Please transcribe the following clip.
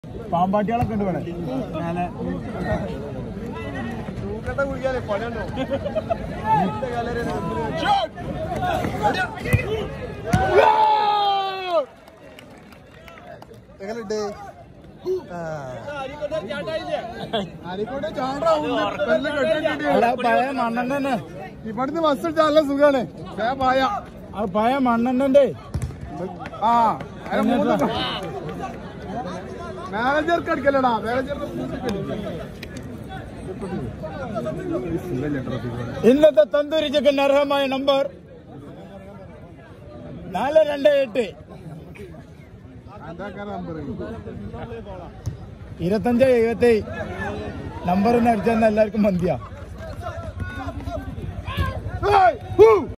പാമ്പാട്ടികളൊക്കെ ഉണ്ട് ഇവിടെ മേലെ എങ്ങനെയുണ്ട് അവിടെ പഴയ മണ്ണെണ്ണ തന്നെ ഇവിടുന്ന് ബസ് എടുത്താൽ നല്ല സുഖാണ് ദേ പായ അത് പഴയ മണ്ണെണ്ണന്റെ ആ അതിന് മൂന്ന് മാനേജർക്ക് അടിക്കല്ലടാ മാനേജർക്ക് ഇന്നത്തെ തന്തൂരി ചിക്കൻ അർഹമായ നമ്പർ നാല് രണ്ട് എട്ട് നമ്പർ ഇരുപത്തഞ്ച് എഴുപത്തി നമ്പറിന് അടിച്ചെന്ന എല്ലാവർക്കും മന്തിയാ